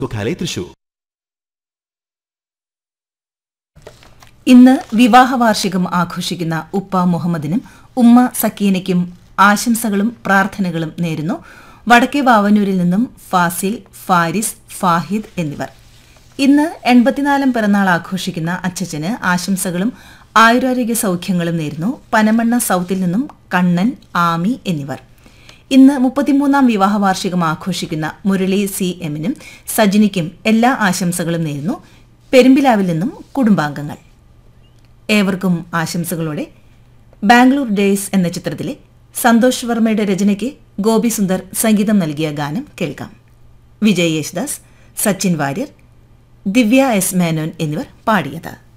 കൊക്കാലെ തൃശൂർ ഇന്ന് വിവാഹ വാർഷികം ആഘോഷിക്കുന്ന ഉപ്പ മുഹമ്മദിനും ഉമ്മ സക്കീനയ്ക്കും ആശംസകളും പ്രാർത്ഥനകളും നേരുന്നു വടക്കേ വാവന്നൂരിൽ നിന്നും ഫാസിൽ ഫാരിസ് ഫാഹിദ് എന്നിവർ ഇന്ന് എൺപത്തിനാലാം പിറന്നാൾ ആഘോഷിക്കുന്ന അച്ചച്ചന് ആശംസകളും ആയുരാരോഗ്യ സൗഖ്യങ്ങളും നേരുന്നു പനമണ്ണ സൌത്തിൽ നിന്നും കണ്ണൻ ആമി എന്നിവർ ഇന്ന് മുപ്പത്തിമൂന്നാം വിവാഹ വാർഷികം ആഘോഷിക്കുന്ന മുരളി സി എമ്മിനും സജിനിക്കും എല്ലാ ആശംസകളും നേരുന്നു പെരുമ്പിലാവിൽ നിന്നും കുടുംബാംഗങ്ങൾ ഏവർക്കും ആശംസകളോടെ ബാംഗ്ലൂർ ഡേയ്സ് എന്ന ചിത്രത്തിലെ സന്തോഷ് വർമ്മയുടെ രചനയ്ക്ക് ഗോപി സുന്ദർ സംഗീതം നൽകിയ ഗാനം കേൾക്കാം വിജയ് യേശുദാസ് സച്ചിൻ വാര്യർ ദിവ്യ എസ് മേനോൻ എന്നിവർ പാടിയത്